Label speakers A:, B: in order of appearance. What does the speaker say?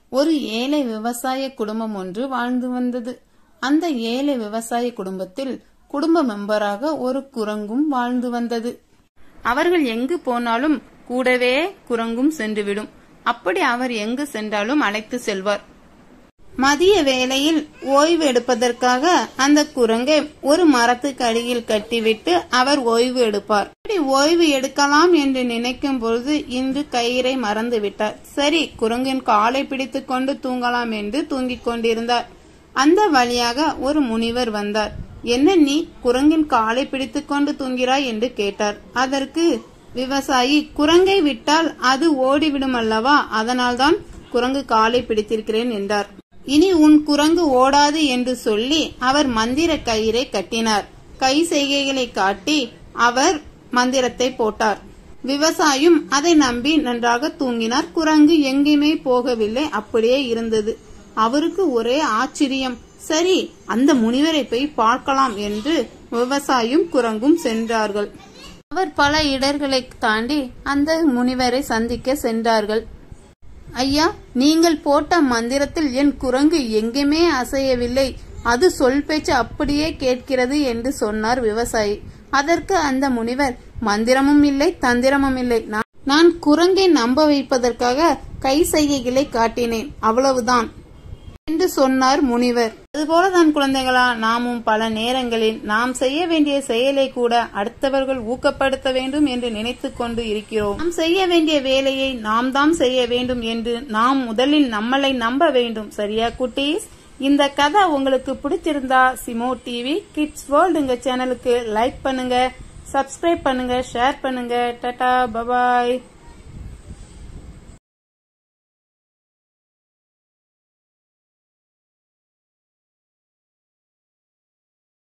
A: ஒரு ஏழை விவசாய குடும்பம் ஒன்று வாழ்ந்து வந்தது அந்த ஏழை விவசாய குடும்பத்தில் குடும்ப மெம்பராக ஒரு குரங்கும் வாழ்ந்து வந்தது அவர்கள் எங்கு போனாலும் கூடவே குரங்கும் சென்றுவிடும் அப்படி அவர் எங்கு சென்றாலும் அழைத்து செல்வார் மதிய வேளையில் ஓய்வு எடுப்பதற்காக அந்த குரங்கை ஒரு மரத்துக்கு அடியில் கட்டிவிட்டு அவர் ஓய்வு எடுப்பார் இப்படி ஓய்வு எடுக்கலாம் என்று நினைக்கும் பொழுது இன்று கயிறை மறந்து விட்டார் சரி குரங்கின் காலை பிடித்துக் கொண்டு தூங்கலாம் என்று தூங்கிக் கொண்டிருந்தார் அந்த வழியாக ஒரு முனிவர் வந்தார் என்ன நீ குரங்கின் காலை பிடித்துக் கொண்டு தூங்கிறாய் என்று கேட்டார் அதற்கு விவசாயி குரங்கை விட்டால் அது ஓடிவிடும் அல்லவா அதனால்தான் குரங்கு காலை பிடித்திருக்கிறேன் என்றார் இனி உன் குரங்கு ஓடாது என்று சொல்லி அவர் மந்திர கயிறை கட்டினார் கை செய்கைகளை காட்டி அவர் மந்திரத்தை போட்டார் விவசாயும் அதை நம்பி நன்றாக தூங்கினார் குரங்கு எங்கேயுமே போகவில்லை அப்படியே இருந்தது அவருக்கு ஒரே ஆச்சரியம் சரி அந்த முனிவரை போய் பார்க்கலாம் என்று விவசாயும் குரங்கும் சென்றார்கள் அவர் பல இடர்களை தாண்டி அந்த முனிவரை சந்திக்க சென்றார்கள் ஐயா நீங்கள் போட்ட மந்திரத்தில் என் குரங்கு எங்குமே அசையவில்லை அது சொல் பேச்சு அப்படியே கேட்கிறது என்று சொன்னார் விவசாயி அதற்கு அந்த முனிவர் மந்திரமும் இல்லை தந்திரமும் இல்லை நான் நான் குரங்கை நம்ப வைப்பதற்காக கை செய்கைகளை காட்டினேன் அவ்வளவுதான் என்று சொன்னார் முனிவர் அதுபோலதான் குழந்தைகளா நாமும் பல நேரங்களில் நாம் செய்ய வேண்டிய செயலை கூட அடுத்தவர்கள் ஊக்கப்படுத்த வேண்டும் என்று நினைத்துக் கொண்டு இருக்கிறோம் நாம் செய்ய வேண்டிய வேலையை நாம் தான் செய்ய வேண்டும் என்று நாம் முதலில் நம்மளை நம்ப வேண்டும் சரியா குட்டீஸ் இந்த கதை உங்களுக்கு பிடிச்சிருந்தா சிமோ டிவி கிட்ஸ் வேர்ல்டுங்க சேனலுக்கு லைக் பண்ணுங்க சப்ஸ்கிரைப் பண்ணுங்க ஷேர் பண்ணுங்க டாடா பபாய்